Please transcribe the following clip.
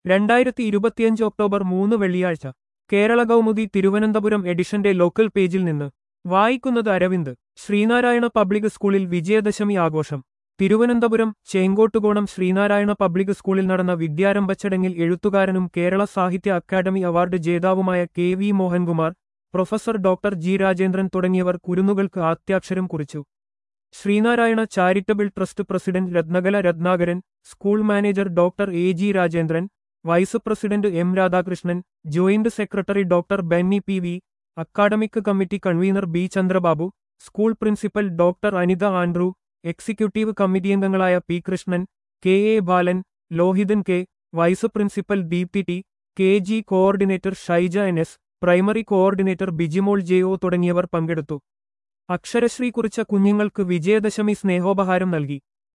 രണ്ടായിരത്തി ഇരുപത്തിയഞ്ച് ഒക്ടോബർ മൂന്ന് വെള്ളിയാഴ്ച കേരള കൗമുദി തിരുവനന്തപുരം എഡിഷന്റെ ലോക്കൽ പേജിൽ നിന്ന് വായിക്കുന്നത് അരവിന്ദ് ശ്രീനാരായണ പബ്ലിക് സ്കൂളിൽ വിജയദശമി ആഘോഷം തിരുവനന്തപുരം ചേങ്കോട്ടുകോണം ശ്രീനാരായണ പബ്ലിക് സ്കൂളിൽ നടന്ന വിദ്യാരംഭ ചടങ്ങിൽ എഴുത്തുകാരനും കേരള സാഹിത്യ അക്കാദമി അവാർഡ് ജേതാവുമായ K V Mohankumar professor doctor G Rajendran തുടങ്ങിയവർ കുരുന്നുകൾക്ക് ആദ്യാക്ഷരം കുറിച്ചു Sreenarayana charitable trust president Ratnakala Ratnakaran school manager doctor A G Rajendran vice president M Radhakrishnan joint secretary doctor Benny P V academic committee convener B Chandrababu school principal doctor Anitha Andrew executive committee അംഗങ്ങളായ P Krishnan K A Balan Lohithan K vice principal Deepthi T K G coordinator Shaija N S primary coordinator Bijimol J O തുടങ്ങിയവർ പങ്കെടുത്തു അക്ഷരശ്രീ കുറിച്ച കുഞ്ഞുങ്ങൾക്ക് വിജയദശമി സ്നേഹോപഹാരം നൽകി